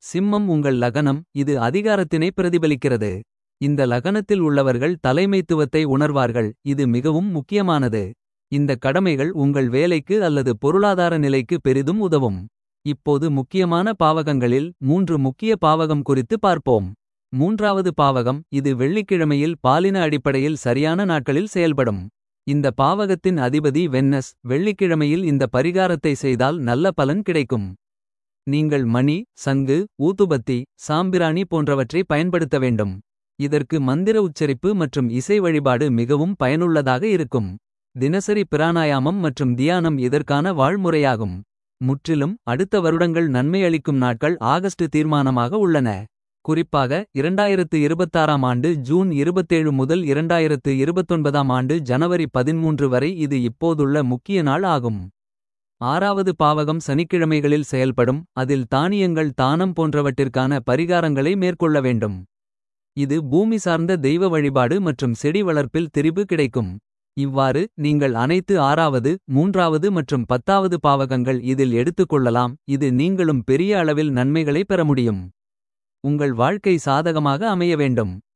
சிம்மம் உங்கள் லகனம் இது அதிகாரத்தினை பிரதிபலிக்கிறது. இந்த லகனத்தில் உள்ளவர்கள் தலைமைத்துவத்தை உணர்வார்கள் இது மிகவும் முக்கியமானது. இந்த கடமைகள் உங்கள் வேலைக்கு அல்லது பொருளாதார நிலைக்கு பெரிதும் உதவும். இப்போது முக்கியமான பாவகங்களில் மூன்று முக்கிய பாவகம் குறித்து பார்ப்போம். மூன்றாவது பாவகம் இது வெள்ளிக்கிழமையில் பாலின அடிப்படையில் சரியான நாட்களில் செயல்படும். இந்த பாவகத்தின் அதிபதி வென்னஸ் வெள்ளிக்கிழமையில் இந்த பரிகாரத்தை செய்தால் நல்ல பலன் கிடைக்கும். நீங்கள் மணி சங்கு ஊதுபத்தி சாம்பிராணி போன்றவற்றை பயன்படுத்த வேண்டும். இதற்கு மந்திர உச்சரிப்பு மற்றும் இசை வழிபாடு மிகவும் பயனுள்ளதாக இருக்கும். தினசரி பிராணாயாமம் மற்றும் தியானம் இதற்கான வாழ்முறையாகும். முற்றிலும் அடுத்த வருடங்கள் நன்மை அளிக்கும் நாட்கள் ஆகஸ்ட் தீர்மானமாக உள்ளன. குறிப்பாக 2026ஆம் ஆண்டு ஜூன் 27 முதல் 2029ஆம் ஆண்டு ஜனவரி 13 வரை இது இப்போதுள்ள முக்கிய நாள் ஆகும். ஆறாவது பாவகம் சனிக்கிழமைகளில் செயல்படும் அதில் தானியங்கள் தானம் போன்றவற்றிற்கான பரிகாரங்களை மேற்கொள்ள வேண்டும். இது பூமி சார்ந்த தெய்வ வழிபாடு மற்றும் செடி வளர்ப்பில் திரிபு கிடைக்கும். இவ்வாறு நீங்கள் அனைத்து ஆறாவது மூன்றாவது மற்றும் பத்தாவது பாவகங்கள் இதில் எடுத்துக்கொள்ளலாம் இது நீங்களும் பெரிய அளவில் நன்மைகளை பெற முடியும். உங்கள் வாழ்க்கை சாதகமாக அமைய வேண்டும்.